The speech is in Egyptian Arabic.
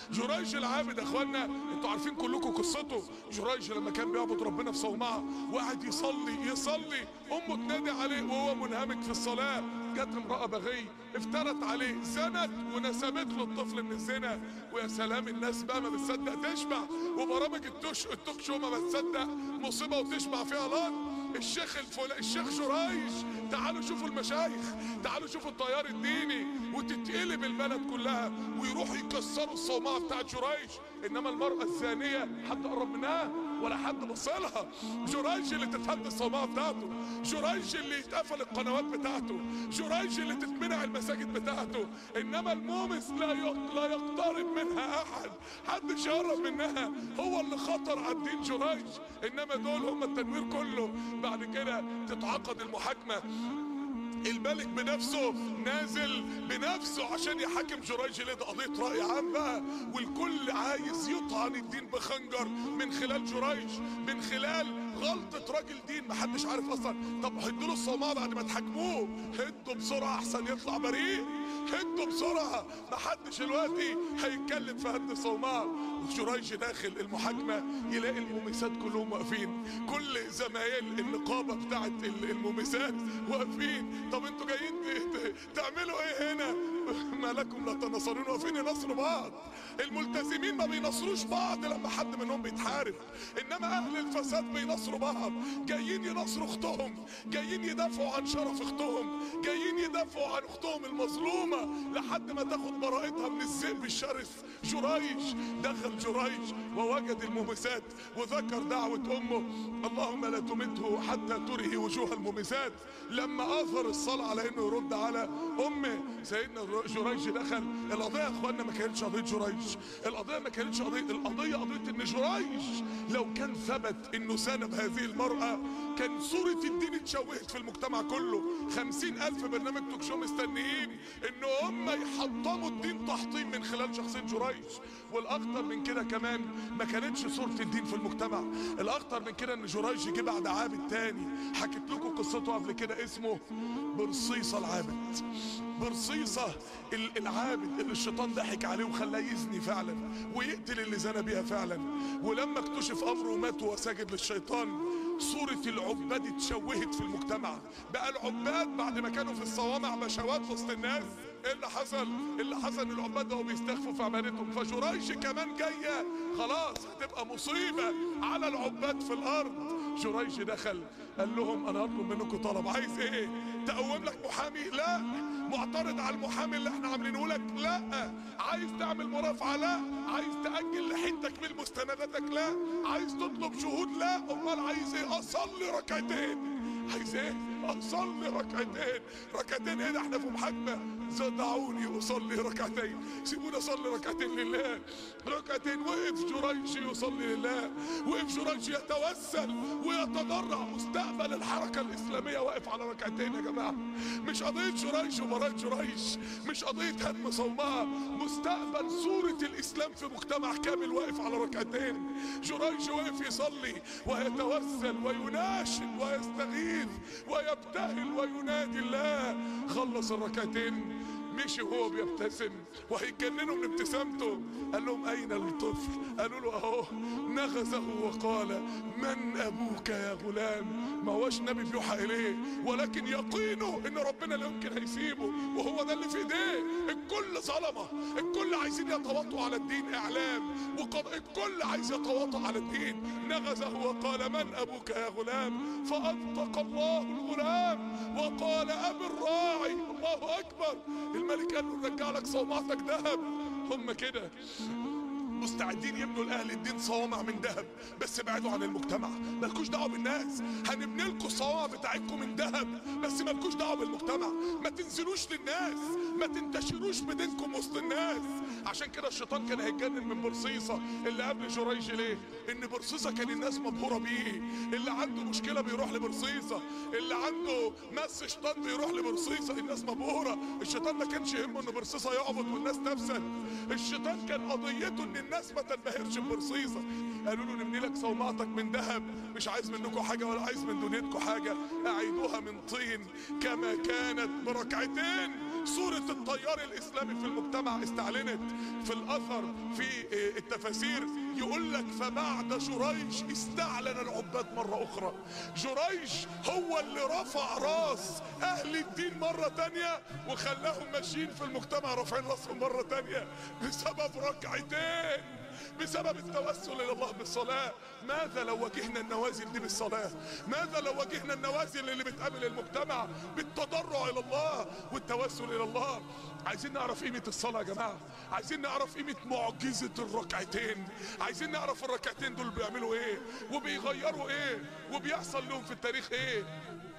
جريج العابد يا اخوانا انتوا عارفين كلكم قصته جريج لما كان بيعبد ربنا في صومعه وقعد يصلي يصلي امه تنادي عليه وهو منهمك في الصلاه جت امراه بغي افترت عليه زنت ونسبت له الطفل من الزنا ويا سلام الناس بقى ما بتصدق تشبع وبرامج التوش التوك شو ما بتصدق مصيبه وتشبع فيها لان الشيخ الفل... الشيخ جريج تعالوا شوفوا المشايخ تعالوا شوفوا التيار الديني وتتقلب البلد كلها ويروحوا يكسروا الصومعه بتاعت جريج انما المراه الزانيه حد قرب منها ولا حد بصلها جريج اللي تتهد الصومعه بتاعته جريج اللي يتقفل القنوات بتاعته جريج اللي تتمنع المساجد بتاعته انما المومس لا يق... لا يقترب منها احد حد يقرب منها هو اللي خطر على الدين جريج انما دول هم التنوير كله بعد كده تتعقد المحاكمه الملك بنفسه نازل بنفسه عشان يحاكم جريج ليه ده قضيه راي عام بقى والكل عايز يطعن الدين بخنجر من خلال جريج من خلال غلطة راجل دين محدش عارف اصلا طب هدوا له الصومعة بعد ما تحاكموه هدوا بسرعة احسن يطلع بريء هدوا بسرعة محدش دلوقتي هيتكلم في هد الصومعة وجريج داخل المحاكمة يلاقي المومسات كلهم واقفين كل زمايل النقابة بتاعت المومسات واقفين طب انتوا جايين تعملوا ايه هنا ما لكم لا تناصرون واقفين ينصروا بعض الملتزمين ما بينصروش بعض لما حد منهم بيتحارب انما اهل الفساد بينصروا بعض جايين ينصروا اختهم جايين يدافعوا عن شرف اختهم جايين يدافعوا عن اختهم المظلومه لحد ما تاخد براءتها من الذئب الشرس جريج دخل جريج ووجد المومسات وذكر دعوة امه اللهم لا تمته حتى ترهي وجوه المومسات لما اثر الصلاة على انه يرد على امه سيدنا جريج دخل القضية يا اخوانا ما كانتش قضية جريج القضية ما كانتش قضية القضية قضية ان جريج لو كان ثبت انه سنب هذه المرأة كان صورة الدين اتشوهت في المجتمع كله خمسين الف برنامج توك شو مستنيين ان هم يحطموا الدين تحطيم من خلال شخصية جريج والاخطر من كده كمان ما كانتش صورة الدين في المجتمع الاخطر من كده ان جريج جه بعد عابد تاني حكيت لكم قصته قبل كده اسمه برصيصة العابد برصيصة العابد اللي الشيطان ضحك عليه وخلاه يزني فعلا ويقتل اللي زنى بيها فعلا ولما اكتشف امره ومات وهو ساجد للشيطان صورة العباد اتشوهت في المجتمع بقى العباد بعد ما كانوا في الصوامع بشوات وسط الناس ايه اللي حصل اللي حصل ان العباد بقوا بيستخفوا في عبادتهم فجريج كمان جاية خلاص هتبقى مصيبة على العباد في الارض جريج دخل قال لهم انا هطلب منكم طلب عايز ايه تقوم لك محامي لا معترض على المحامي اللي احنا عاملينه لك لا عايز تعمل مرافعه لا عايز تاجل لحيتك من مستنداتك لا عايز تطلب شهود لا امال عايز ايه اصلي ركعتين عايز ايه اصلي ركعتين ركعتين ايه ده احنا في محاكمه دعوني اصلي ركعتين سيبوني اصلي ركعتين لله ركعتين وقف جريج يصلي لله وقف جريج يتوسل ويتضرع مستقبل الحركه الاسلاميه واقف على ركعتين يا جماعه مش قضيه جريج وبراء جريج مش قضيه هدم صومعه مستقبل صوره الاسلام في مجتمع كامل واقف على ركعتين جريج واقف يصلي ويتوسل ويناشد ويستغيث ويبتهل وينادي الله خلص الركعتين مشي وهو بيبتسم وهيتجننوا من ابتسامته قال لهم اين الطفل قالوا له اهو نغزه وقال من ابوك يا غلام ما هوش نبي بيوحى اليه ولكن يقينه ان ربنا لا يمكن هيسيبه وهو ده اللي في ايديه الكل ظلمه الكل عايزين يتواطوا على الدين اعلام وقد الكل عايز يتواطى على الدين نغزه وقال من ابوك يا غلام فانطق الله الغلام وقال ابي الراعي الله اكبر الملك قال له نرجع لك صومعتك ذهب هم كده مستعدين يبنوا لاهل الدين صوامع من ذهب بس ابعدوا عن المجتمع مالكوش دعوه بالناس هنبني لكم الصوامع بتاعتكم من ذهب بس مالكوش دعوه بالمجتمع ما تنزلوش للناس ما تنتشروش بدينكم وسط الناس عشان كده الشيطان كان هيتجنن من برصيصه اللي قبل جريج ليه ان برصيصه كان الناس مبهوره بيه اللي عنده مشكله بيروح لبرصيصه اللي عنده مس شيطان بيروح لبرصيصه الناس مبهوره الشيطان ما كانش يهمه ان برصيصه يعبد والناس تفسد الشيطان كان قضيته ان الناس ما تنبهرش ببرصيصه قالوا له نبني لك صومعتك من ذهب مش عايز منكم حاجه ولا عايز من دنيتكم حاجه اعيدوها من طين كما كانت بركعتين صورة التيار الاسلامي في المجتمع استعلنت في الاثر في آه، التفاسير يقول لك فبعد جريج استعلن العباد مرة اخرى جريج هو اللي رفع راس اهل الدين مرة تانية وخلاهم ماشيين في المجتمع رافعين راسهم مرة تانية بسبب ركعتين بسبب التوسل الى الله بالصلاه ماذا لو واجهنا النوازل دي بالصلاه ماذا لو واجهنا النوازل اللي بتقابل المجتمع بالتضرع الى الله والتوسل الى الله عايزين نعرف قيمه الصلاه يا جماعه عايزين نعرف قيمه معجزه الركعتين عايزين نعرف الركعتين دول بيعملوا ايه وبيغيروا ايه وبيحصل لهم في التاريخ ايه